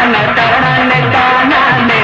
தானே தானே தானே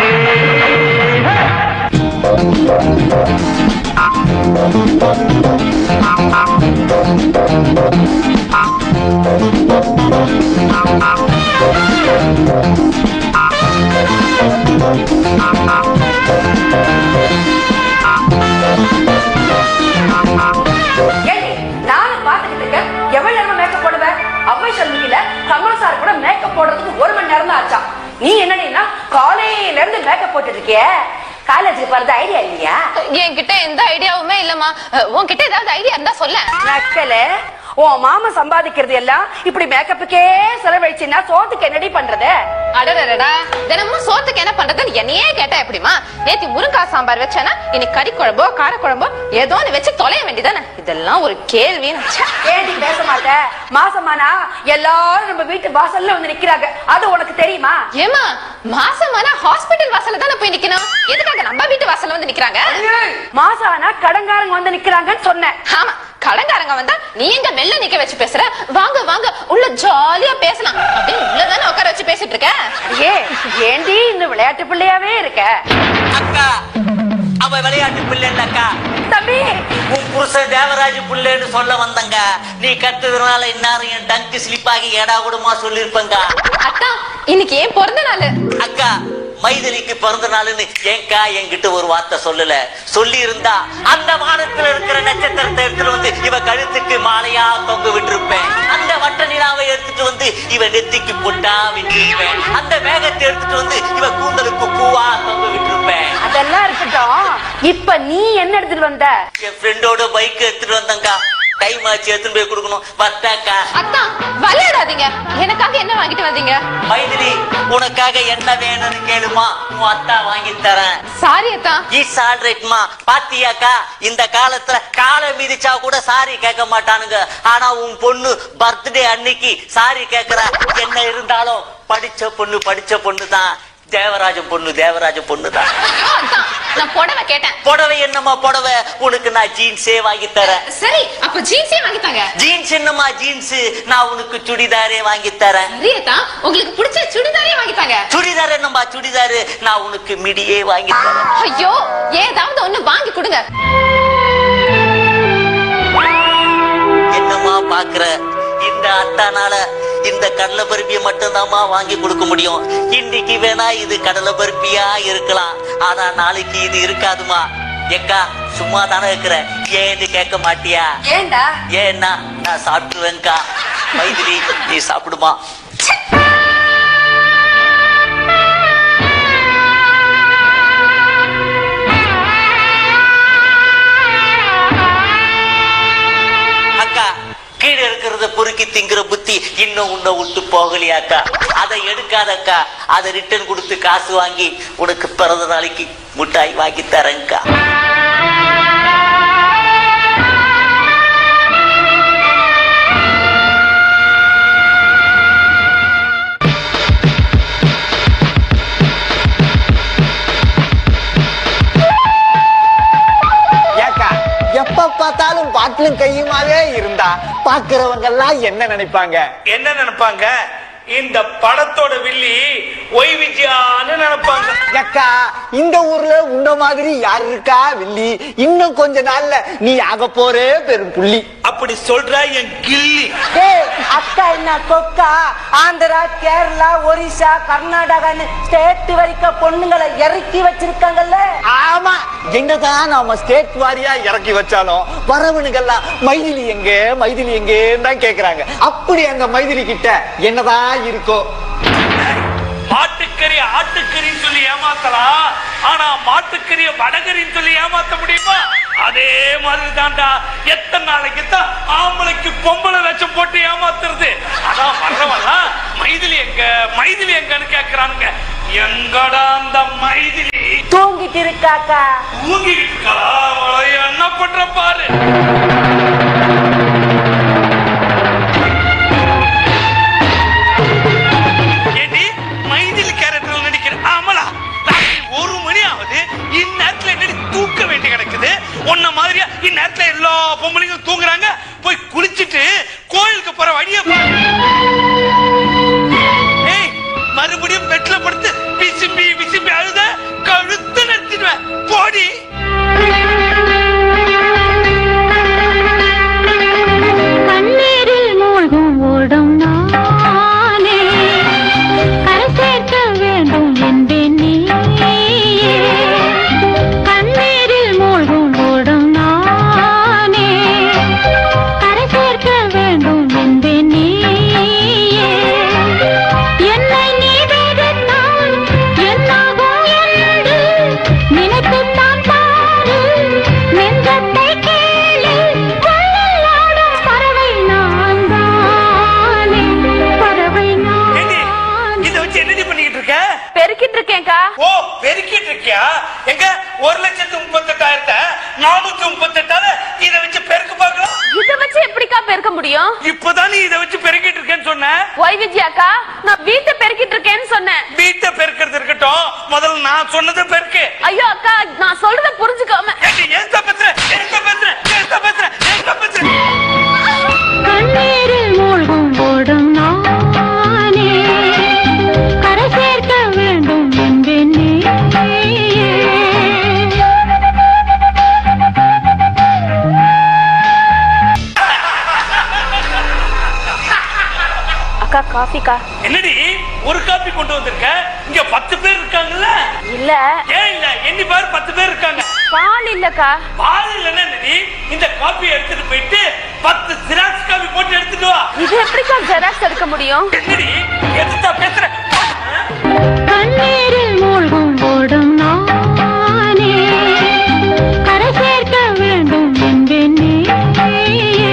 ஏண்டி, நானும் பார்த்துக்கிட்டு இருக்கேன். எவ்வளவு நேரமா makeup போடுவ? அவ்வை சண்முகில கமல் சார் கூட makeup போடுறதுக்கு ஒரு மணி நேரம் தான் ஆச்சாம். நீ என்னடின்னா காலையில இருந்து மேக்கப் போட்டுட்டு இருக்கிய காலேஜுக்கு போறது ஐடியா இல்லையா என்கிட்ட எந்த ஐடியாவுமே இல்லம்மா அஹ், உன்கிட்ட ஏதாவது ஐடியா இருந்தா சொல்ல நக்கல உன் மாமா சம்பாதிக்கிறது எல்லாம் இப்படி மேக்கப்புக்கே செலவழிச்சுன்னா சோத்துக்கு என்னடி பண்றது அடடடடா தினமும் சோத்துக்கு என்ன பண்றதுன்னு என்னையே கேட்டா எப்படிமா நேத்தி முருங்காய் சாம்பார் வச்சேனா இன்னைக்கு கறி குழம்போ கார குழம்போ ஏதோ ஒண்ணு வச்சு தொலைய வேண்டியதானே இதெல்லாம் ஒரு கேள்வின்னு ச்சே. ஏண்டி பேச மாட்ட மாசமானா எல்லாரும் நம்ம வீட்டு வாசல்ல வந்து நிக்கிறாங்க அது உனக்கு தெரியுமா ஏமா மாசமானா ஹாஸ்பிட்டல் வாசல்ல தானே போய் நிக்கணும் எதுக்காக நம்ம வீட்டு வாசல்ல வந்து நிக்கிறாங்க மாசம் ஆனா கடங்காரங்க வந்து நிக்கிறாங்கன்னு சொன்னேன் ஆமா கடங்காரங்க வந்தா நீ எங்க வெளில நிக்க வச்சு பேசுற வாங்க வாங்க உள்ள ஜாலியா பேசலாம் அப்படின்னு உள்ளதானே உட்கார வச்சு பேசிட்டு இருக்க ஏ ஏண்டி இந்த விளையாட்டு பிள்ளையாவே இருக்க அக்கா அவ விளையாட்டு பிள்ளைண்டக்கா தம்பி உன் புருஷன் தேவராஜ் பிள்ளைன்னு சொல்ல வந்தங்க நீ கத்துறதுனால இன்னாரும் என் டங்கு ஸ்லிப்பாகி ஏடா கூடமா சொல்லிருப்பங்க அக்கா இன்னைக்கு ஏன் பிறந்த நாள் அக்கா மைதிலிக்கு பிறந்த நாளுன்னு ஏன்க்கா என்கிட்ட ஒரு வார்த்தை சொல்லல சொல்லி இருந்தா அந்த வானத்துல இருக்கிற நட்சத்திரத்தை எடுத்துட்டு வந்து இவ கழுத்துக்கு மாலையா தொங்க விட்டிருப்பேன் அந்த வட்ட நிலாவை எடுத்துட்டு வந்து இவ நெத்திக்கு பொட்டா விட்டிருப்பேன் அந்த மேகத்தை எடுத்துட்டு வந்து இவ கூந்தலுக்கு பூவா தொங்க விட்டிருப்பேன் அதெல்லாம் இருக்கட்டும் இப்ப நீ என்ன எடுத்துட்டு வந்த என் ஃப்ரெண்டோட பைக் எடுத்துட்டு வந்தங்கா டைம் ஆச்சு எடுத்துட்டு போய் கொடுக்கணும் வர்த்தாக்கா அத்தா விளையாடாதீங்க எனக்காக என்ன வாங்கிட்டு வந்தீங்க மைதிலி உனக்காக என்ன வேணும்னு கேளுமா உன் அத்தா வாங்கி தரேன் சாரி அத்தா இஸ் ஆல்ரைட்மா பாத்தியாக்கா இந்த காலத்துல காலை மிதிச்சா கூட சாரி கேட்க மாட்டானுங்க ஆனா உன் பொண்ணு பர்த்டே அன்னைக்கு சாரி கேக்குறா என்ன இருந்தாலும் படிச்ச பொண்ணு படிச்ச பொண்ணு தான் தேவராஜன் பொண்ணு தேவராஜன் பொண்ணு தான் ஐயோ, அத்தா நான் புடவை கேட்டேன் புடவை என்னம்மா புடவை உனக்கு நான் ஜீன்ஸே வாங்கி தரேன் சரி அப்ப ஜீன்ஸே வாங்கித்தாங்க ஜீன்ஸ் என்னம்மா ஜீன்ஸ் நான் உனக்கு சுடிதாரே வாங்கி தரேன் சரி அத்தா உங்களுக்கு பிடிச்ச சுடிதாரே வாங்கித்தாங்க சுடிதார் என்னம்மா சுடிதாரு நான் உனக்கு மிடியே வாங்கி தரேன் ஐயோ ஏதாவது ஒண்ணு வாங்கி கொடுங்க என்னம்மா பாக்குற இந்த அத்தானால இந்த கடலை பருப்பியை மட்டும்தாம்மா வாங்கி கொடுக்க முடியும் இன்னைக்கு வேணா இது கடலை பருப்பியா இருக்கலாம் ஆனா நாளைக்கு இது இருக்காதுமா எக்கா சும்மா தானே இருக்கிற ஏன்னு கேட்க மாட்டியா ஏண்டா ஏன்னா நான் சாப்பிட்டுருவேன்க்கா மைதிலி நீ சாப்பிடுமா அக்கா கீழே இருக்கிறத பொறுக்கி திங்கிற புத்தி இன்னும் உன்னை விட்டு போகலையாக்கா அதை எடுக்காதக்கா அதை ரிட்டர்ன் கொடுத்து காசு வாங்கி உனக்கு பிறந்த நாளைக்கு முட்டாய் வாங்கி தரேன்க்கா ஏக்கா எப்ப பார்த்தாலும் பாட்டிலும் கையுமாவே இருந்தா பாக்குறவங்க எல்லாம் என்ன நினைப்பாங்க என்ன நினைப்பாங்க இந்த படத்தோட வில்லி ஒய் விஜயான்னு நினைப்பாங்க ஏக்கா இந்த ஊர்ல உண்ட மாதிரி யார் இருக்கா வில்லி இன்னும் கொஞ்ச நாள்ல நீ ஆக போறே பெரும் புள்ளி அப்படி சொல்ற என் கில்லி ஏய் அக்கா என்ன கொக்கா ஆந்திரா கேரளா ஒரிசா கர்நாடகான்னு ஸ்டேட் வரைக்கும் பொண்ணுங்களை இறக்கி வச்சிருக்காங்கல்ல ஆமா என்னதான் நாம ஸ்டேட் வாரியா இறக்கி வச்சாலும் வரவனுங்கெல்லாம் மைதிலி எங்க மைதிலி எங்கன்னு தான் கேக்குறாங்க அப்படி அங்க மைதிலி கிட்ட என்னதான் இருக்கோ மாட்டுக்கறி ஆட்டுக்கறின்னு சொல்லி ஏமாத்தலாம் ஆனா மாட்டுக்கறிய வடகரின்னு சொல்லி ஏமாத்த முடியுமா அதே மாதிரி தான்டா எத்தனை நாளைக்கு தான் ஆம்பளைக்கு பொம்பளை வேஷம் போட்டு ஏமாத்துறது அதான் வர்றவெல்லாம் மைதிலி எங்க மைதிலி எங்கன்னு கேக்குறானுங்க எங்கடா அந்த மைதிலி தூங்கிட்டு இருக்காக்கா தூங்கிட்டு இருக்கா? அவளை என்ன பண்ற பாரு ஏண்டி மைதிலி கேரக்டர்ல நடிக்கிற ஆமலா ராத்திரி ஒரு மணி ஆகுது இந்நேரத்துல என்னடி தூக்க வேண்டி கிடக்குது உன்ன மாதிரியா இந்நேரத்துல எல்லா பொம்பளைங்களும் தூங்குறாங்க போய் குளிச்சிட்டு கோயிலுக்கு போற வழிய பாரு ஏய் மறுபடியும் பெட்ல என்பேன் நீயே கண்ணீரில் மூழ்கும் ஓடும் நானே கரை சேர்க்க வேண்டும் என்பேன் நீயே என்னை நீ வெறுத்தால் என்னாகும் என்று நினைத்துத்தான் பாரு நெஞ்சத்தை கேளு கொள்ளையாடும் பறவை நான் தானே பறவை ஏண்டி, நான் இதை வச்சு என்னடி பண்ணிக்கிட்டு இருக்க பெருக்கிட்டு இருக்கேன்க்கா ஓ பெருக்கிட்டு இருக்கியா எங்க ஒரு லட்சத்து முப்பத்தெட்டாயிரத்தை நானூத்தி முப்பத்தெட்டால இதை வச்சு பெருக்கு பார்க்கலாம் இத வச்சு எப்படிக்கா பெருக்க முடியும் இப்பதான் நீ இதை வச்சு பெருக்கிட்டு இருக்கேன்னு சொன்ன ஒய் விஜயாக்கா நான் வீட்டை பெருக்கிட்டு இருக்கேன்னு சொன்னேன் வீட்டை பெருக்கிறது இருக்கட்டும் முதல்ல நான் சொன்னதை பெருக்கு ஐயோ அக்கா நான் சொல்றத புரிஞ்சுக்காம ஏண்டி, ஏன் தப்பத்துற ஏன் தப்பத்துற ஏன் தப்பத்துற ஏன் தப்பத்துற கண்ணீரில் மூழ்கும் ஓடும் நானே கரை சேர்க்க வேண்டும் என்பேன் நீயே அக்கா காஃபிக்கா என்னடி ஒரு காப்பி கொண்டு வந்திருக்க இங்க பத்து பேர் இருக்காங்கல்ல இல்ல ஏன் இல்ல எண்ணி பாரு பத்து பேர் இருக்காங்க பால் இல்லக்கா பால் இல்லைன்னா என்னடி இந்த காப்பி எடுத்துட்டு போயிட்டு பத்து ஜெராக்ஸ் காப்பி போட்டு எடுத்துட்டு வா இது எப்படிக்கா ஜெராக்ஸ் எடுக்க முடியும் என்னடி எதுத்தா பேசுற கண்ணீரில் மூழ்கும் ஓடும் நானே கரை சேர்க்க வேண்டும் என்பேன் நீயே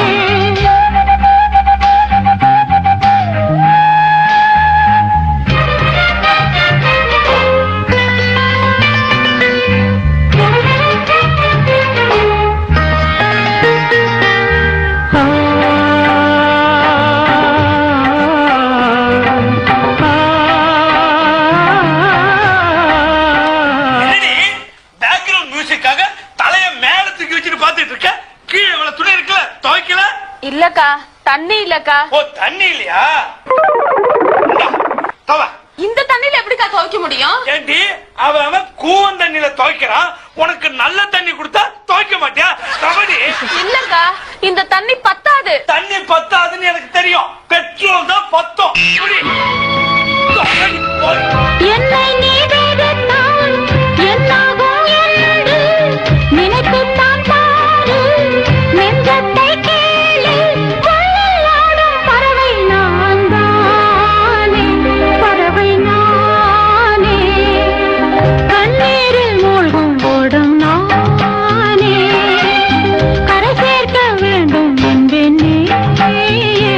என்னடி பேக்ரவுண்ட் மியூசிக்காக தலைய மேல தூக்கி வச்சுட்டு பாத்துட்டு இருக்க கீழே இவ்வளவு துணி இருக்குல்ல துவைக்கல இல்லக்கா தண்ணி இல்லக்கா ஓ தண்ணி இல்லையா இந்தா, துவை. இந்த தண்ணியில எப்படிக்கா துவைக்க முடியும் ஏண்டி அவன் அவன் கூவன் தண்ணியில துவைக்கிறான் உனக்கு நல்ல தண்ணி கொடுத்தா துவைக்க மாட்டியா தவடி இல்லக்கா இந்த தண்ணி பத்தாது தண்ணி பத்தாதுன்னு எனக்கு தெரியும் பெட்ரோல் தான் பத்தம் குடி. துவைடி, போய். என்னை நீ வெறுத்தால் என்னாகும் என்று நினைத்துத்தான் பாரு நெஞ்சத்தை கேளு கொள்ளையாடும் பறவை நான் தானே பறவை நானே கண்ணீரில் மூழ்கும் ஓடும் நானே கரை சேர்க்க வேண்டும் என்பேன் நீயே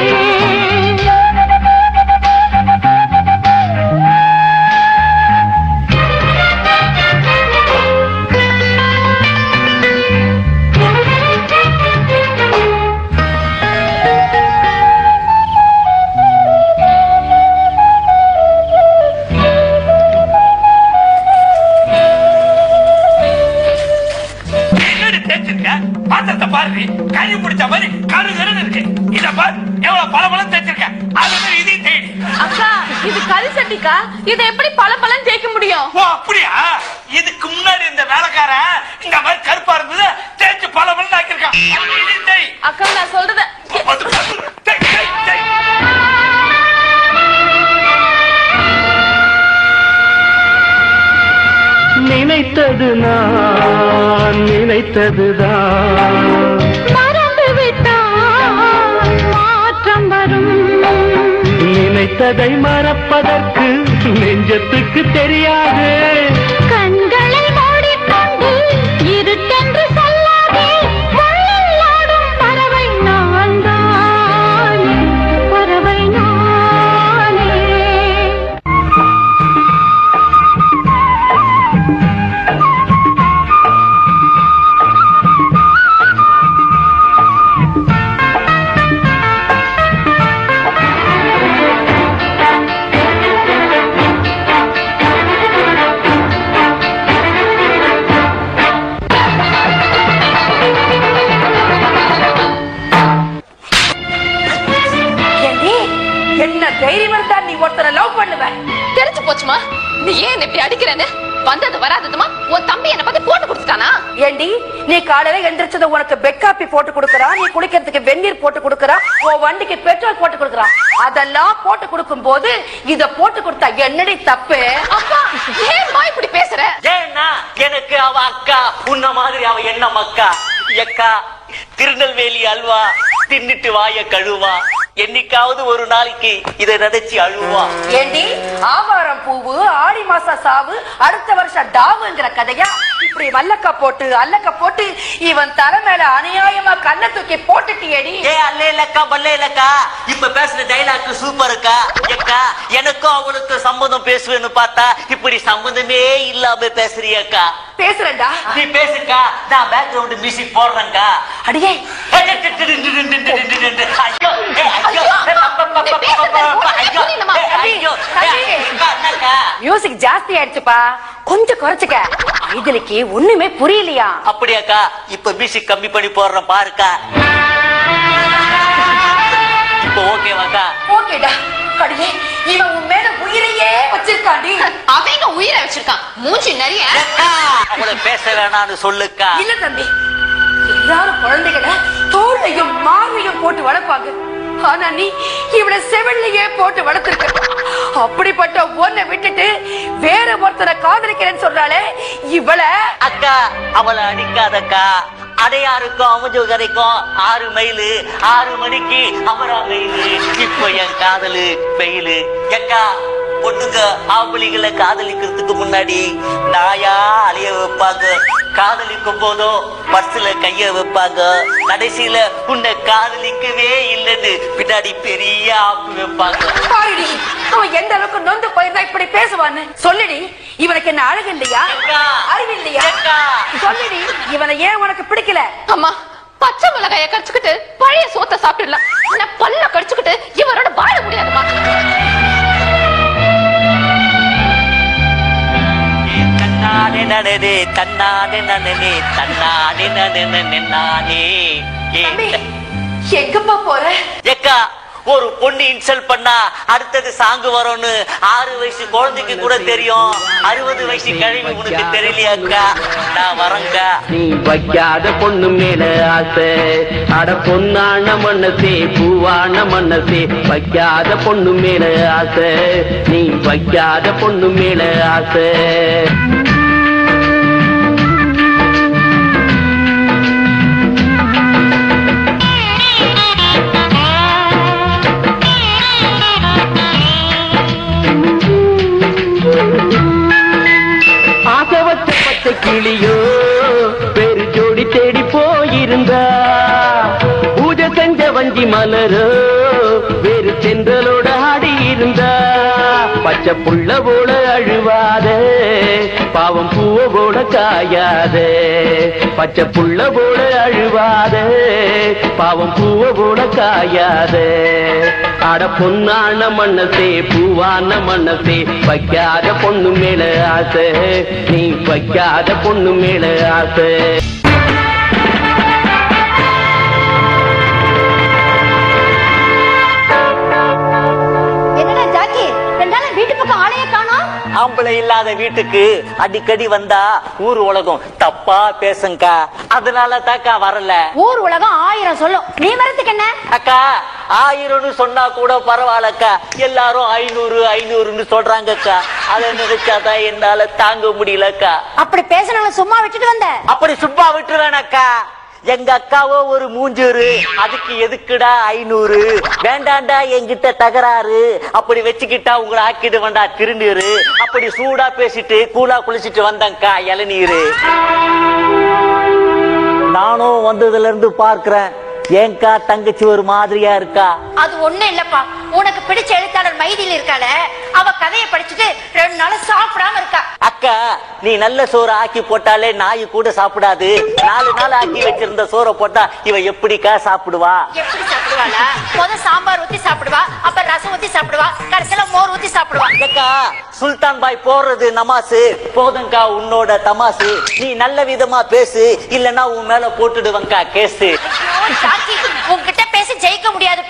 என்னடி தேய்ச்சிருக்க பாத்திரத்தை பாரு கறி பிடிச்ச மாதிரி கரு கருன்னு இருக்கு இத பாரு எவ்வளவு பல பழம் தேய்ச்சிருக்க அது மாதிரி இதையும் தேடி அக்கா இது கல் சட்டிக்கா இதை எப்படி பல பலன் தேய்க்க முடியும் ஓ அப்படியா இதுக்கு முன்னாடி இந்த வேலைக்காரன் இந்த மாதிரி கருப்பா இருந்தது தேய்ச்சு பல பலன் ஆக்கியிருக்கான் அது இதையும் தேய். அக்கா நான் சொல்றத தேய், தேய், தேய். நினைத்தது நான் நினைத்ததுதான் மறந்து விட்டால் மாற்றம் வரும் நினைத்ததை மறப்பதற்கு நெஞ்சத்துக்கு தெரியாது கண்களை மூடிக்கொண்டு இருட்டென்று சொல்லாதே முள்ளில் ஆடும் பறவை நான் தானே பறவை நானே ஏண்டி, என்ன தைரியம் இருந்தா நீ ஒருத்தரை லவ் பண்ணுவ தெரிஞ்சு போச்சுமா நீ ஏன் என்னை இப்படி அடிக்கிறேன்னு வந்தது வராததுமா உன் தம்பி என்ன பத்தி போட்டு கொடுத்துட்டானா ஏண்டி நீ காலையில எந்திரிச்சது உனக்கு பெட் காப்பி போட்டு கொடுக்கறா நீ குளிக்கிறதுக்கு வெந்நீர் போட்டு கொடுக்கறா உன் வண்டிக்கு பெட்ரோல் போட்டு கொடுக்கறா அதெல்லாம் போட்டு கொடுக்கும் போது இத போட்டு கொடுத்தா என்னடி தப்பு அப்பா ஏன்மா இப்படி பேசுற ஏன்னா எனக்கு அவ அக்கா உன்ன மாதிரி அவ என்ன மக்கா எக்கா திருநெல்வேலி அல்வா தின்னுட்டு வாய கழுவா என்னைக்காவது ஒரு நாளைக்கு இதை நினைச்சு அழுவா ஏண்டி ஆவாரம் பூவு ஆடி மாச சாவு அடுத்த வருஷம் டாவுங்கிற கதையா இப்படி வல்லக்க போட்டு அல்லக்க போட்டு இவன் தலை மேல அநியாயமா கல்ல தூக்கி போட்டுட்டியேடி ஏ அல்ல இல்லக்கா பல்ல இல்லக்கா இப்ப பேசுற டைலாக் சூப்பருக்கா எக்கா எனக்கும் அவளுக்கு சம்மதம் பேசுவேன்னு பார்த்தா இப்படி சம்மதமே இல்லாம பேசுறியக்கா பேசுறேன்டா நீ பேசுக்கா நான் பேக்ரவுண்ட் மியூசிக் போடுறேன்க்கா அடியே ஐயோ ஏ, ஐயோ நீ பேசுறது உனக்கு புரியணுமா? ஐயோ ஏ, என்னக்கா? மியூசிக் ஜாஸ்தி ஆயிடுச்சுப்பா கொஞ்சம் குறைச்சுக்க மைதிலிக்கு ஒண்ணுமே புரியலையா அப்படியாக்கா இப்ப மியூசிக் கம்மி பண்ணி போடுறேன் பாருக்கா இப்ப ஓகேவாக்கா ஓகேடா அடியே இவன் உன் மேல உயிரையே வச்சிருக்காண்டி அவங்க உயிரை வச்சிருக்கான் மூஞ்சி நிறைய அக்கா, அவளை பேச வேணாம்னு சொல்லுக்கா இல்ல தம்பி எல்லாரும் குழந்தைகளை தோல்லையும் மார்லையும் போட்டு வளர்ப்பாங்க ஆனா நீ இவளை செவிலையே போட்டு வளர்த்திருக்க அப்படிப்பட்ட ஒன்ன விட்டுட்டு வேற ஒருத்தரை காதலிக்கிறேன்னு சொல்றாளே இவளை அக்கா அவளை அடிக்காதக்கா அடையாருக்கும் அமைஞ்சு கரைக்கும் ஆறு மைலு ஆறு மணிக்கு அமரா மெயிலு இப்போ என் காதலு பெயிலு எக்கா பொண்ணுங்க ஆம்பளைங்களை காதலிக்கிறதுக்கு முன்னாடி நாயா அலைய வைப்பாங்க காதலிக்கும் போதோ பர்சுல கைய வைப்பாங்க கடைசியில உன்னை காதலிக்கவே இல்லைன்னு பின்னாடி பெரிய ஆப்பு வைப்பாங்க பாருடி அவன் எந்த அளவுக்கு நொந்து போயிருந்தா இப்படி பேசுவான்னு சொல்லுடி இவனுக்கு என்ன அழகு இல்லையா அக்கா. அறிவு இல்லையா அக்கா. சொல்லுடி இவனை ஏன் உனக்கு பிடிக்கல அம்மா பச்சை மிளகாய கடிச்சுக்கிட்டு பழைய சோத்தை சாப்பிடலாம் ஆனா பல்ல கடிச்சுக்கிட்டு இவரோட வாழ முடியாதுமா தன்னானே நனனே தன்னானே நனனே தன்னானே நனனே நானே ஏ தம்பி த- எங்கப்பா போற ஏக்கா ஒரு பொண்ணு இன்சல்ட் பண்ணா அடுத்தது சாங்கு வரும்னு ஆறு வயசு குழந்தைக்கு கூட தெரியும் அறுபது வயசு கழிவு உனக்கு தெரியலையாக்கா நான் வரேங்க்கா நீ வைக்காத பொண்ணு மேல ஆசை அட பொன்னான மனசே பூவான மனசே வைக்காத பொண்ணு மேல ஆசை நீ வைக்காத பொண்ணு மேல ஆசை ஆசை வச்ச பச்சை கிளியோ பெரு ஜோடி தேடி போயிருந்தா பூஜை செஞ்ச வஞ்சி மலரோ வேறு சென்றலோட ஆடி இருந்தா பச்சை புள்ள போல அழுவாத பாவம் பூவ போல காயாத பச்சை புள்ள போல அழுவாத பாவம் பூவ போல காயாத அட பொன்னான மனசே பூவான மனசே வைக்காத பொண்ணு மேல ஆசை நீ வைக்காத பொண்ணு மேல ஆசை என்னடா ஜாக்கி ரெண்டு நாள் வீட்டு பக்கம் ஆளையே காணோம் ஆம்பளை இல்லாத வீட்டுக்கு அடிக்கடி வந்தா ஊர் உலகம் தப்பா பேசுங்கக்கா அதனால தாக்கா வரல ஊர் உலகம் ஆயிரம் சொல்லும் நீ வரதுக்கு என்ன அக்கா ஆயிரம்னு சொன்னா கூட பரவாயில்லக்கா எல்லாரும் ஐநூறு ஐநூறுன்னு சொல்றாங்கக்கா அதை நினைச்சாதான் என்னால தாங்க முடியலக்கா அப்படி பேசினால சும்மா விட்டுட்டு வந்த அப்படி சும்மா விட்டுருவேனக்கா எங்க அக்காவோ ஒரு மூஞ்சூரு அதுக்கு எதுக்குடா ஐநூறு வேண்டாண்டா என்கிட்ட தகராறு அப்படி வச்சுக்கிட்டா உங்களை ஆக்கிட்டு வேண்டா திருநீரு அப்படி சூடா பேசிட்டு கூலா குளிச்சிட்டு வந்தேன்க்கா இளநீரு நானும் வந்ததுல இருந்து பார்க்கிறேன் ஏன்க்கா தங்கச்சி ஒரு மாதிரியா இருக்கா அது ஒண்ணு இல்லப்பா உனக்கு பிடிச்ச எழுத்தாளர் மைதியில் இருக்காள அவ கதையை படிச்சுட்டு ரெண்டு நாள் சாப்பிடாம இருக்கா அக்கா நீ நல்ல சோறு ஆக்கி போட்டாலே நாய் கூட சாப்பிடாது நாலு நாள் ஆக்கி வச்சிருந்த சோறை போட்டா இவ எப்படிக்கா சாப்பிடுவா எப்படி சாப்பிடுவாளா முத சாம்பார் ஊத்தி சாப்பிடுவா அப்ப ரசம் ஊத்தி சாப்பிடுவா கடைசியில மோர் ஊத்தி சாப்பிடுவா அக்கா சுல்தான் பாய் போறது நமாசு போதுங்கா உன்னோட தமாசு நீ நல்ல விதமா பேசு இல்லனா உன் மேல போட்டுடுவங்கா கேசு ஐயோ, ஜாக்கி உன்கிட்ட பேசி ஜெயிக்க முடியாதுப்பா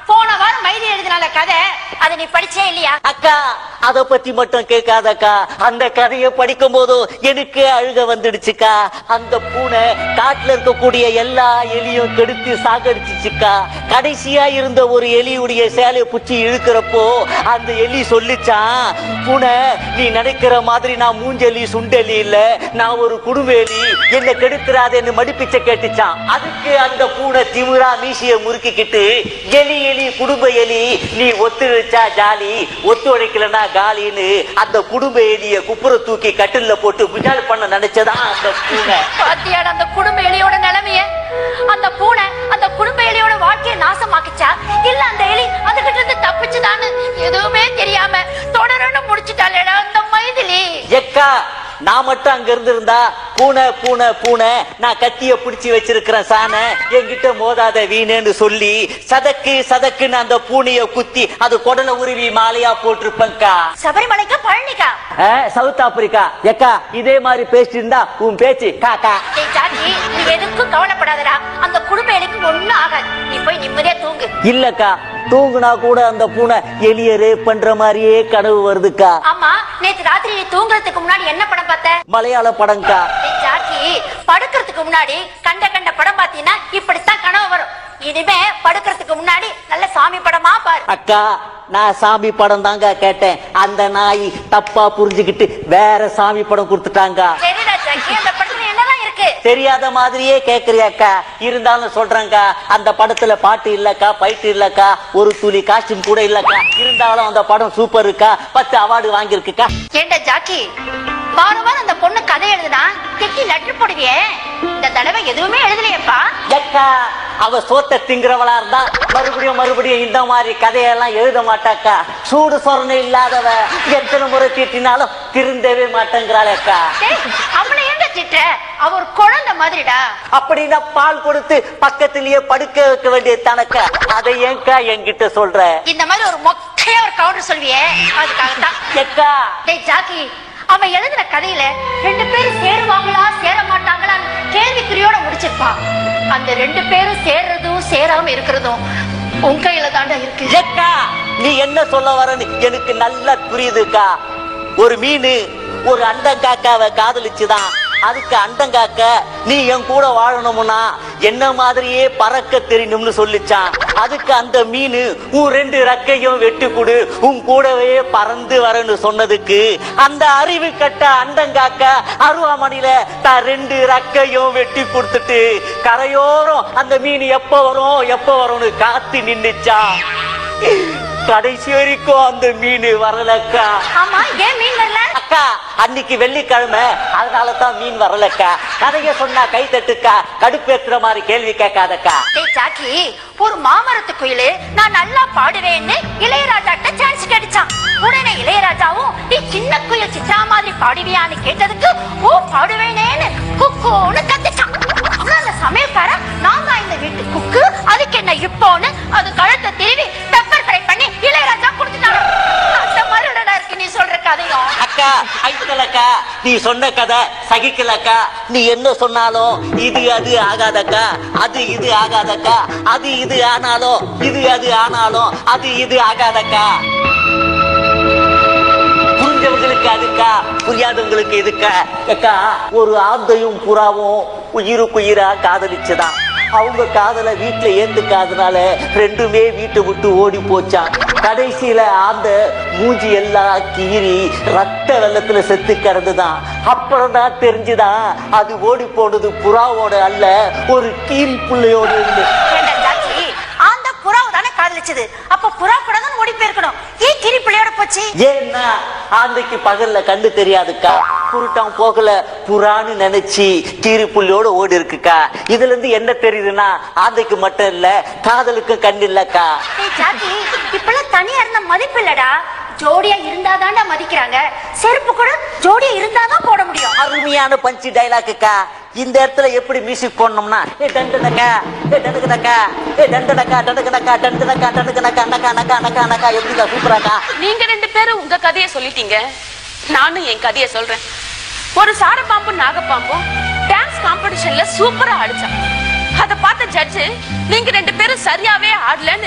போன வாரம் மைதி எழுதினால கதை அதை நீ படிச்சே இல்லையா அக்கா அத பத்தி மட்டும் கேட்காதக்கா அந்த கதையை படிக்கும் போதும் எனக்கு அழுக வந்துடுச்சுக்கா அந்த பூனை காட்டுல இருக்கக்கூடிய எல்லா எலியும் கெடுத்து சாகடிச்சுச்சுக்கா கடைசியா இருந்த ஒரு எலியுடைய சேலையை புச்சி இழுக்கிறப்போ அந்த எலி சொல்லிச்சான் பூனை நீ நினைக்கிற மாதிரி நான் மூஞ்செலி சுண்டெலி இல்ல நான் ஒரு குடும்ப எலி என்ன கெடுத்துறாதேன்னு மடிப்பிச்ச கேட்டுச்சான் அதுக்கு அந்த பூனை திமிரா மீசிய முறுக்கிக்கிட்டு எலி எலி குடும்ப எலி நீ ஒத்துழைச்சா ஜாலி ஒத்துழைக்கலனா காலின்னு அந்த குடும்ப எலிய குப்புற தூக்கி கட்டில்ல போட்டு புஜால் பண்ண நினைச்சதா அந்த பூனை பாத்தியாட அந்த குடும்ப எலியோட நிலைமைய அந்த பூனை அந்த குடும்ப எலியோட வாழ்க்கையை நாசமாக்குச்சா இல்ல அந்த எலி அதுகிட்ட இருந்து தப்பிச்சுதான்னு எதுவுமே தெரியாம தொடரன்னு முடிச்சுட்டாளேடா அந்த மைதிலி எக்கா நான் மட்டும் அங்க இருந்திருந்தா பூனை பூனை பூனை நான் கத்திய பிடிச்சி வச்சிருக்கிறேன் சாணை என்கிட்ட மோதாத வீணேன்னு சொல்லி சதக்கு சதக்குன்னு அந்த பூனைய குத்தி அது குடல உருவி மாலையா போட்டிருப்பேன்க்கா சபரிமலைக்கா பழனிக்கா ஆ, சவுத் ஆப்பிரிக்கா எக்கா இதே மாதிரி பேசிட்டு இருந்தா உன் பேச்சு காக்கா டேய் ஜாக்கி நீ எதுக்கும் கவலைப்படாதடா அந்த குடும்ப எலிக்கு ஒண்ணும் ஆகாது நீ போய் நிம்மதியா தூங்கு இல்லக்கா தூங்குனா கூட அந்த பூனை எலிய ரேப் பண்ற மாதிரியே கனவு வருதுக்கா ஆமா நேத்து ராத்திரி நீ தூங்குறதுக்கு முன்னாடி என்ன படம் பார்த்த மலையாள படம்க்கா டேய் ஜாக்கி படுக்கிறதுக்கு முன்னாடி கண்ட கண்ட படம் பார்த்தீங்கன்னா இப்படித்தான் கனவு வரும் இனிமே படுக்கிறதுக்கு முன்னாடி நல்ல சாமி படமா பாரு அக்கா நான் சாமி படம் தாங்க கேட்டேன் அந்த நாய் தப்பா புரிஞ்சுக்கிட்டு வேற சாமி படம் கொடுத்துட்டாங்க சரிடா ஜாக்கி அந்த படத்துல என்னதான் இருக்கு தெரியாத மாதிரியே கேக்குறியாக்கா இருந்தாலும் சொல்றேங்க அந்த படத்துல பாட்டு இல்லக்கா பைட்டு இல்லக்கா ஒரு துளி காஸ்டியூம் கூட இல்லக்கா இருந்தாலும் அந்த படம் சூப்பர் இருக்கா பத்து அவார்டு வாங்கியிருக்குக்கா ஏண்டா ஜாக்கி வாரம் வாரம் அந்த பொண்ணு கதை எழுதுனா திட்டி லெட்டர் போடுவியே இந்த தடவை எதுவுமே எழுதலையேப்பா எக்கா அவ சோத்த திங்கிறவளா இருந்தா மறுபடியும் மறுபடியும் இந்த மாதிரி கதையெல்லாம் எழுத மாட்டாக்கா சூடு சொரணை இல்லாதவ எத்தனை முறை திட்டினாலும் திருந்தவே மாட்டேங்கிறாளேக்கா டேய், அவளை ஏன்டா திட்டுற அவ ஒரு குழந்தை மாதிரிடா அப்படின்னா பால் கொடுத்து பக்கத்திலேயே படுக்க வைக்க வேண்டியது தனக்கா அதை ஏன்க்கா என்கிட்ட சொல்ற இந்த மாதிரி ஒரு மொக்கையா ஒரு கவுண்டர் சொல்வியே அதுக்காகத்தான் எக்கா டேய் ஜாக்கி அவன் எழுதுன கதையில ரெண்டு பேரும் சேருவாங்களா சேர மாட்டாங்களான்னு கேள்விக்குறியோட முடிச்சிருப்பான் அந்த ரெண்டு பேரும் சேர்றதும் சேராம இருக்கிறதும் உன் கையில தாண்டா இருக்கு எக்கா நீ என்ன சொல்ல வரன்னு எனக்கு நல்லா புரியுதுக்கா ஒரு மீன் ஒரு அண்டங்காக்காவை காதலிச்சுதான் அதுக்கு அண்டங்காக்க நீ என் கூட வாழணும்னா என்ன மாதிரியே பறக்க தெரியணும்னு சொல்லிச்சான் அதுக்கு அந்த மீன் உன் ரெண்டு ரெக்கையும் வெட்டி கொடு உன் கூடவே பறந்து வரன்னு சொன்னதுக்கு அந்த அறிவு கட்ட அண்டங்காக்க அருவாமணியில தான் ரெண்டு ரெக்கையும் வெட்டி கொடுத்துட்டு கரையோரம் அந்த மீன் எப்ப வரும் எப்ப வரும்னு காத்து நின்னுச்சான் கடைசி வரைக்கும் அந்த மீன் வரலக்கா ஆமா ஏன் மீன் வரல அக்கா அன்னைக்கு வெள்ளிக்கிழமை அதனால தான் மீன் வரலக்கா கதைய சொன்னா கை தட்டுக்கா கடுப்பேத்துற மாதிரி கேள்வி கேட்காதக்கா டேய் ஜாக்கி ஒரு மாமரத்து குயிலு நான் நல்லா பாடுவேன்னு இளையராஜாட்ட சான்ஸ் கிடைச்சான் உடனே இளையராஜாவும் நீ சின்ன குயில் சித்தா மாதிரி பாடுவியான்னு கேட்டதுக்கு ஓ பாடுவேனேன்னு குக்கூன்னு கத்துச்சான் அப்புறம் அந்த சமையல்காரன் நான் தான் இந்த வீட்டு குக்கு அதுக்கு என்ன இப்போன்னு அது கழுத்தை திருவி பெப்பர் ஃப்ரை பண்ணி இளையராஜா கொடுத்துட்டாங்க அந்த மாதிரிடா இருக்கு நீ சொல்ற கதையும் அக்கா ஐத்தலக்கா நீ சொன்ன கதை சகிக்கலக்கா நீ என்ன சொன்னாலும் இது அது ஆகாதக்கா அது இது ஆகாதக்கா அது இது ஆனாலும் இது அது ஆனாலும் அது இது ஆகாதக்கா புரிஞ்சவங்களுக்கு அதுக்கா புரியாதவங்களுக்கு இதுக்கா அக்கா ஒரு ஆந்தையும் புறாவும் உயிருக்குயிரா காதலிச்சுதான் அவங்க காதலை வீட்டுல ஏத்துக்காதனால ரெண்டுமே வீட்டை விட்டு ஓடி போச்சான் கடைசியில ஆந்த மூஞ்சி எல்லாம் கீறி ரத்த வெள்ளத்துல செத்து கிடந்துதான் அப்புறம் தான் தெரிஞ்சுதான் அது ஓடி போனது புறாவோட அல்ல ஒரு கீரி புள்ளையோட இருந்து ஏண்டா ஜாக்கி அந்த புறாவை தானே காதலிச்சது அப்ப புறா கூட தான் ஓடி போயிருக்கணும் ஏன் கிரி பிள்ளையோட போச்சு ஏன்னா ஆந்தைக்கு பகல்ல கண்டு தெரியாதுக்கா குருட்டான் போகல புறான்னு நினைச்சு கீரி புள்ளியோட ஓடி இருக்குக்கா இதுல இருந்து என்ன தெரியுதுன்னா ஆந்தைக்கு மட்டும் இல்ல காதலுக்கும் கண் இல்லக்கா டேய் ஜாக்கி இப்பெல்லாம் தனியா இருந்தா மதிப்பு இல்லடா ஜோடியா இருந்தாதான்டா மதிக்கிறாங்க செருப்பு கூட ஜோடியா இருந்தாதான் போட முடியும் அருமையான பஞ்சு டைலாக்குக்கா இந்த இடத்துல எப்படி மியூசிக் போடணும்னா ஏ டண்டனக்கா ஏ டண்டுக்கனக்கா ஏ டண்டனக்கா டண்டுக்கனக்கா டண்டுனக்கா டண்டுக்கனக்கா நக்கா நக்கா நக்கா நக்கா எப்படிக்கா சூப்பராக்கா நீங்க ரெண்டு பேரும் உங்க கதைய சொல்லிட்டீங்க நானும் என் கதைய சொல்றேன் ஒரு சாரப்பாம்பும் நாகப்பாம்பும் டான்ஸ் காம்படிஷன்ல சூப்பரா ஆடிச்சான் அத பார்த்த ஜட்ஜு நீங்க ரெண்டு பேரும் சரியாவே ஆடலன்னு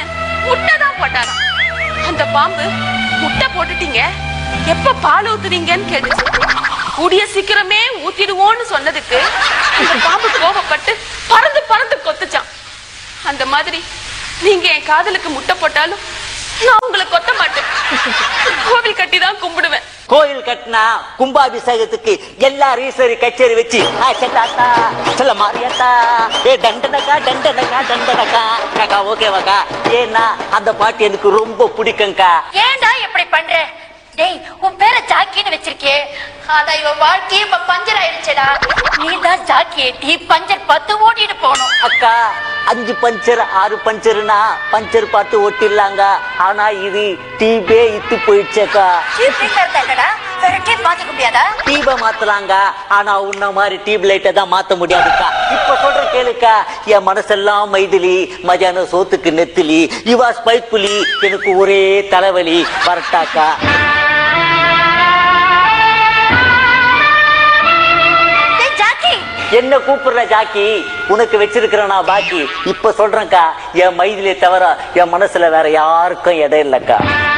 முட்டை தான் போட்டாராம் அந்த பாம்பு முட்டை போட்டுட்டீங்க எப்ப பால் ஊத்துவீங்கன்னு கேட்டுச்சு கூடிய சீக்கிரமே ஊத்திடுவோன்னு சொன்னதுக்கு அந்த பாம்பு கோபப்பட்டு பறந்து பறந்து கொத்துச்சான் அந்த மாதிரி நீங்க என் காதலுக்கு முட்டை போட்டாலும் நான் உங்களை கொத்த மாட்டேன் கோவில் கட்டி தான் கும்பிடுவேன் கோயில் கட்டினா கும்பாபிஷேகத்துக்கு எல்லா ரீசரி கச்சேரி வச்சு ஆ, செல்லாத்தா செல்ல மாரியாத்தா ஏ தண்டனக்கா தண்டனக்கா தண்டனக்கா காக்கா ஓகேவாக்கா ஏன்னா அந்த பாட்டு எனக்கு ரொம்ப பிடிக்கும்க்கா ஏன்டா இப்படி பண்ற டேய் உன் பேரை ஜாக்கின்னு வச்சிருக்கே ஆனா இவன் வாழ்க்கையே இப்ப பஞ்சர் ஆயிடுச்சேடா நீ தான் ஜாக்கி ஏட்டி பஞ்சர் பத்து ஓட்டிட்டு போகணும் அக்கா அஞ்சு பஞ்சர் ஆறு பஞ்சர்னா பஞ்சர் பார்த்து ஒட்டிடலாங்க ஆனா இது டீபே இத்து போயிடுச்சேக்கா சீப்பிங்கிறது என்னடா விரட்டி பாத்துக்க முடியாதா டீபை மாத்தலாங்க ஆனா உன்ன மாதிரி டியூப் லைட்டை தான் மாத்த முடியாதுக்கா இப்ப சொல்ற கேளுக்கா என் மனசெல்லாம் மைதிலி மதியானம் சோத்துக்கு நெத்திலி இவா ஸ்பைப்புலி எனக்கு ஒரே தலைவலி வரட்டாக்கா டேய் ஜாக்கி என்ன கூப்பிடுற ஜாக்கி உனக்கு வச்சிருக்கிறேன் நான் பாக்கி இப்ப சொல்றேன்க்கா என் மைதிலியை தவிர என் மனசுல வேற யாருக்கும் இடம் இல்லக்கா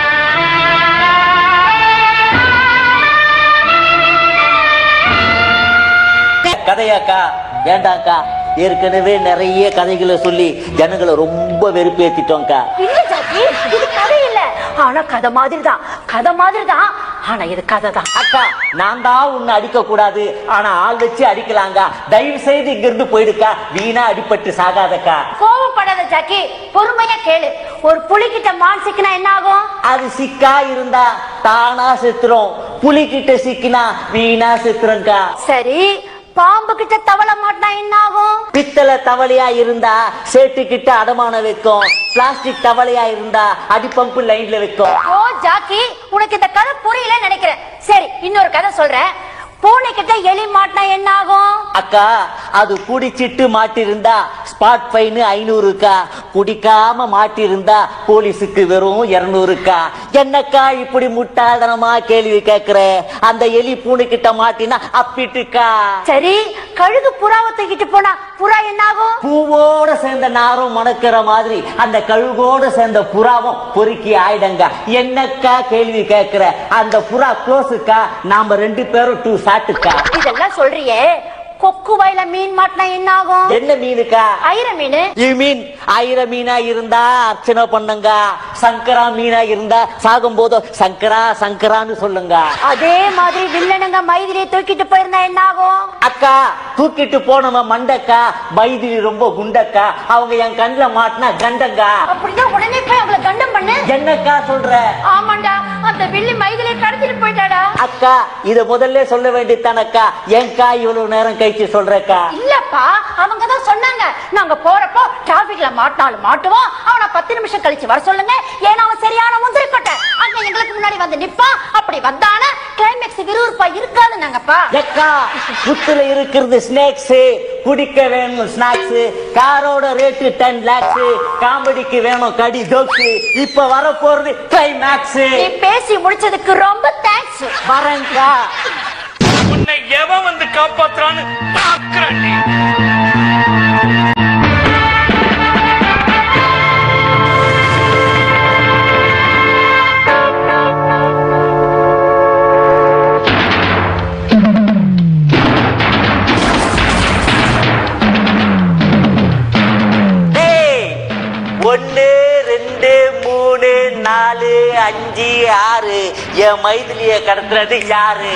கதையாக்கா வேண்டாம்க்கா ஏற்கனவே நிறைய கதைகளை சொல்லி ஜனங்களை ரொம்ப வெறுப்பேத்திட்டோம்க்கா இல்ல ஜாக்கி இது கதை இல்ல ஆனா கதை மாதிரி தான் கதை மாதிரி தான் ஆனா இது கதை தான் அக்கா நான் தான் உன்னை அடிக்க கூடாது ஆனா ஆள் வச்சு அடிக்கலாங்க தயவு செய்து இங்க இருந்து போயிடுக்கா வீணா அடிபட்டு சாகாதக்கா கோவப்படாத ஜாக்கி பொறுமையா கேளு ஒரு புலிகிட்ட மான் சிக்கினா என்ன ஆகும் அது சிக்கா இருந்தா தானா செத்துரும் புலிகிட்ட சிக்கினா வீணா செத்துறங்கா சரி பாம்பு கிட்ட தவள மாட்டினா என்ன ஆகும் பித்தளை தவளையா இருந்தா சேட்டு கிட்ட அடமான வைக்கும் பிளாஸ்டிக் தவளையா இருந்தா அடி பம்பு லைன்ல வைக்கும் ஓ ஜாக்கி உனக்கு இந்த கதை புரியல நினைக்கிறேன் சரி இன்னொரு கதை சொல்றேன் பூனை கிட்ட எலி மாட்டினா என்ன ஆகும் அக்கா அது குடிச்சிட்டு மாட்டிருந்தா ஸ்பாட் ஃபைன் ஐநூறுக்கா குடிக்காம மாட்டிருந்தா போலீஸுக்கு வெறும் இருநூறுக்கா என்னக்கா இப்படி முட்டாள்தனமா கேள்வி கேக்குற அந்த எலி பூனை கிட்ட மாட்டினா அப்பிட்டுக்கா சரி கழுகு புறாவை தூக்கிட்டு போனா புறா என்ன ஆகும் பூவோட சேர்ந்த நாரும் மணக்கிற மாதிரி அந்த கழுகோட சேர்ந்த புறாவும் பொறுக்கி ஆயிடங்க என்னக்கா கேள்வி கேக்குற அந்த புறா க்ளோஸுக்கா நாம ரெண்டு பேரும் டூ சாட்டுக்கா இதெல்லாம் சொல்றியே கொக்கு வாயில மீன் மாட்டினா என்ன ஆகும் என்ன மீனுக்கா ஐர மீன் யூ மீன் ஆயிரம் மீனா இருந்தா அர்ச்சனை பண்ணுங்க சங்கரா மீனா இருந்தா சாகும் போதோ சங்கரா சங்கரான்னு சொல்லுங்க அதே மாதிரி வில்லனுங்க மைதிலியை தூக்கிட்டு போயிருந்தா என்ன ஆகும் அக்கா தூக்கிட்டு போனவன் மண்டக்கா மைதிலி ரொம்ப குண்டக்கா அவங்க என் கண்ணுல மாட்டினா கண்டங்கா அப்படிதான் உடனே போய் அவங்கள கண்டம் பண்ணு என்னக்கா சொல்ற ஆமாண்டா அந்த வில்லி மைதிலியை கடத்திட்டு போயிட்டாடா அக்கா இத முதல்ல சொல்ல வேண்டியதானக்கா ஏன்க்கா இவ்வளவு நேரம் கழிச்சு சொல்றக்கா இல்லப்பா அவங்க தான் சொன்னாங்க நாங்க போறப்போ டிராபிக்ல மாட்டினாலும் மாட்டுவோம் அவனை பத்து நிமிஷம் கழிச்சு வர சொல்லுங்க ஏன்னா அவன் சரியான முந்திரி கொட்டை அங்க எங்களுக்கு முன்னாடி வந்து நிப்பான் அப்படி வந்தானா கிளைமேக்ஸ் விறுவிறுப்பா இருக்காது நாங்கப்பா எக்கா புத்துல இருக்கிறது ஸ்நாக்ஸ் குடிக்க வேணும் ஸ்நாக்ஸ் காரோட ரேட்டு டென் லேக்ஸ் காமெடிக்கு வேணும் கடி ஜோக்ஸ் இப்ப வர போறது கிளைமேக்ஸ் நீ பேசி முடிச்சதுக்கு ரொம்ப தேங்க்ஸ் வரேன்க்கா உன்னை எவன் வந்து காப்பாத்துறான்னு பாக்குறான் நீ டேய், ஒண்ணு ரெண்டு மூணு நாலு அஞ்சு ஆறு என் மைதிலிய கடத்துறது யாரு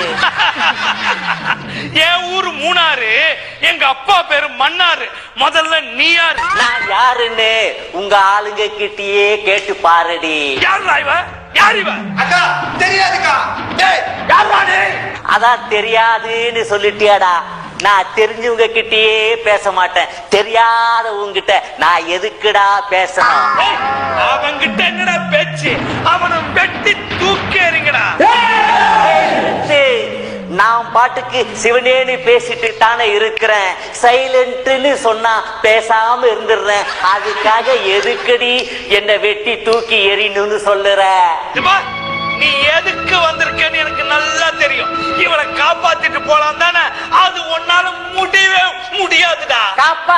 என் ஊரு மூணாறு எங்க அப்பா பேரு மன்னாரு முதல்ல நீ யாரு நான் யாருன்னு உங்க ஆளுங்க கிட்டயே கேட்டு பாருடி யாருடா இவ யார் இவ அக்கா தெரியாதுக்கா டேய் யாருடா டேய்? அதான் தெரியாதுன்னு சொல்லிட்டியாடா நான் தெரிஞ்சவங்க கிட்டயே பேச மாட்டேன் தெரியாத உங்ககிட்ட நான் எதுக்குடா பேசணும் ஏய், அவன்கிட்ட என்னடா பேச்சு அவனை வெட்டி தூக்கி எறிங்கடா நிறுத்து. நான் பாட்டுக்கு சிவனேன்னு பேசிட்டு தானே இருக்கிறேன் சைலண்ட்னு சொன்னா பேசாம இருந்துடுறேன் அதுக்காக எதுக்குடி என்னை வெட்டி தூக்கி எறியணும்னு சொல்லுற இவா, நீ எதுக்கு வந்திருக்கேன்னு எனக்கு நல்லா தெரியும் இவளை காப்பாத்திட்டு போலாம் தானே அது உன்னால முடியவே முடியாதுடா காப்பாத்த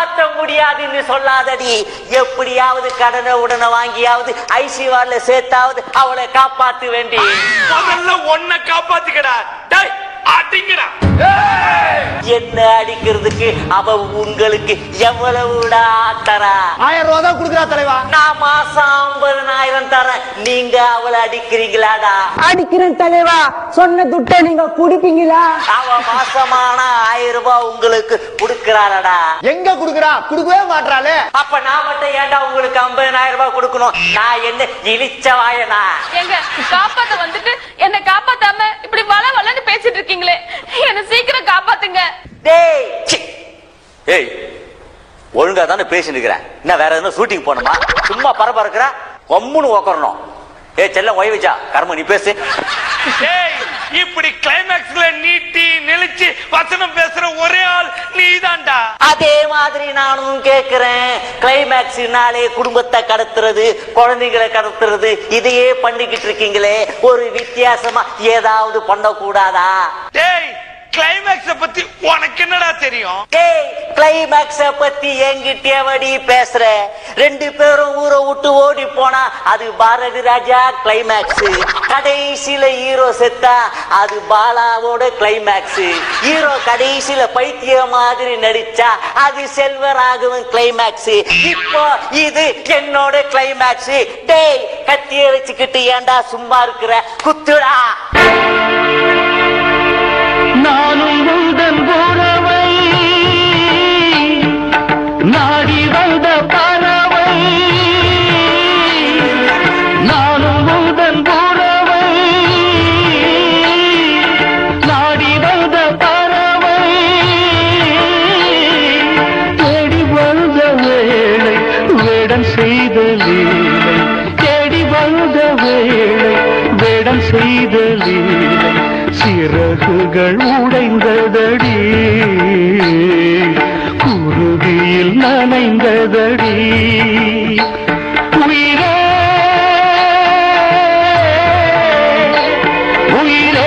முடியாதுன்னு சொல்லாதடி எப்படியாவது கடனை உடனே வாங்கியாவது ஐசிவார்ல சேர்த்தாவது அவளை காப்பாத்து வேண்டி முதல்ல ஒன்ன காப்பாத்திக்கடா டேய் அடிங்கடா என்ன அடிக்கிறதுக்கு அவ உங்களுக்கு எவ்வளவுடா தரா ஆயிரம் ரூபா தான் கொடுக்குறா தலைவா நான் மாசம் ஐம்பதனாயிரம் தரேன் நீங்க அவளை அடிக்கிறீங்களாடா அடிக்கிறேன் தலைவா சொன்ன துட்டை நீங்க குடிப்பீங்களா அவ மாசமான ஆயிரம் ரூபாய் உங்களுக்கு கொடுக்கறாளடா எங்க கொடுக்குறா கொடுக்கவே மாட்றாளே அப்ப நான் மட்டும் ஏன்டா உங்களுக்கு ஐம்பதனாயிரம் ரூபாய் கொடுக்கணும் நான் என்ன இழிச்ச வாயனா எங்க காப்பாத்த வந்துட்டு என்ன காப்பாத்தாம இப்படி வள வளன்னு பேசிட்டு இருக்கீங்களே என்ன சீக்கிரம் காப்பாத்துங்க டேய் சி. ஏய் ஒழுங்கா தானே பேசிட்டு இருக்கிறேன் என்ன வேற எதுனா ஷூட்டிங் போகணுமா சும்மா பரபரக்கிற ஒம்முன்னு உக்கறணும் ஏ செல்லம் ஒய் வச்சா கர்ம நீ பேசு டேய் இப்படி கிளைமேக்ஸ்ல நீட்டி நெளிச்சு வசனம் பேசுற ஒரே ஆள் நீதான்டா அதே மாதிரி நானும் கேக்குறேன் கிளைமேக்ஸ்னாலே குடும்பத்தை கடத்துறது குழந்தைகளை கடத்துறது இதையே பண்ணிக்கிட்டு இருக்கீங்களே ஒரு வித்தியாசமா ஏதாவது பண்ணக்கூடாதா டேய் கிளைமேக்ஸ பத்தி உனக்கு என்னடா தெரியும் டேய் கிளைமேக்ஸ பத்தி என்கிட்ட வடி பேசுற ரெண்டு பேரும் ஊரை விட்டு ஓடி போனா அது பாரதி ராஜா கிளைமேக்ஸ் கடைசியில ஹீரோ செத்தா அது பாலாவோட கிளைமேக்ஸ் ஹீரோ கடைசியில பைத்திய மாதிரி நடிச்சா அது செல்வராகவன் கிளைமேக்ஸ் இப்போ இது என்னோட கிளைமேக்ஸ் டேய் கத்திய வச்சுக்கிட்டு ஏன்டா சும்மா இருக்கிற குத்துடா நானும் உந்தன் உறவை நாடி வந்த பறவை நானும் உந்தன் உறவை நாடி வந்த பறவை தேடி வந்த வேளை வேடன் செய்த லீலை தேடி வந்த வேளை வேடன் செய்த லீலை சிறகுகள் உடைந்ததடி குருதியில் நனைந்ததடி உயிரே உயிரே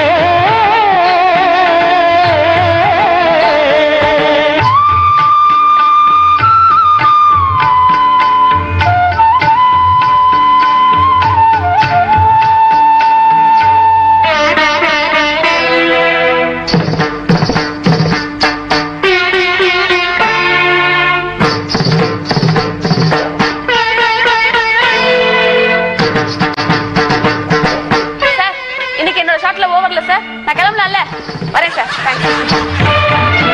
சார் இன்னைக்கு என்னோட ஷாட்ல ஓவர்ல சார் நான் கிளம்பலாம்ல வரேன் சார் தேங்க்ஸ்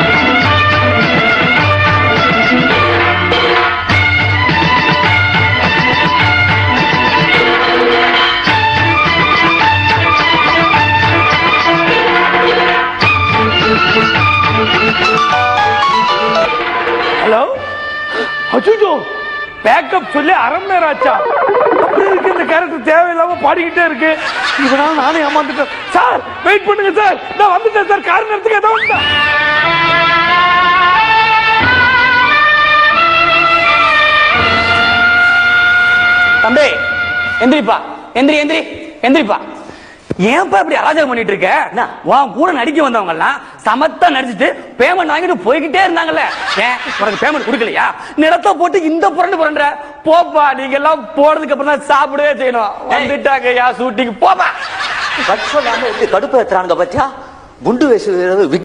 ஹலோ அச்சுஜோ பேக்கப் சொல்லி அரை மணி நேரம் ஆச்சா அப்படி இருக்கு இந்த கேரக்டர் தேவையில்லாம பாடிக்கிட்டே இருக்கு இதனால நானே ஏமாந்துட்டேன் சார் வெயிட் பண்ணுங்க சார் நான் வந்துட்டேன் சார் கார் நேரத்துக்கு ஏதோ வந்துட்டேன் தம்பி எந்திரிப்பா எந்திரி எந்திரி எந்திரிப்பா ஏன்பா இப்படி அராஜகம் பண்ணிட்டு இருக்க என்ன? உன் கூட நடிக்க வந்தவங்க எல்லாம் சமத்தா நடிச்சிட்டு பேமெண்ட் வாங்கிட்டு போய்கிட்டே இருந்தாங்கல்ல ஏன் உனக்கு பேமெண்ட் கொடுக்கலையா நிலத்தை போட்டு இந்த புரண்டு புரண்ட போப்பா நீங்க எல்லாம் போறதுக்கு அப்புறம் தான் சாப்பிடவே செய்யணும் வந்துட்டாங்க யா ஷூட்டிங் போப்பா கட் சொல்லாம எப்படி கடுப்பு ஏத்துறாங்க பத்தியா குண்டு வேசு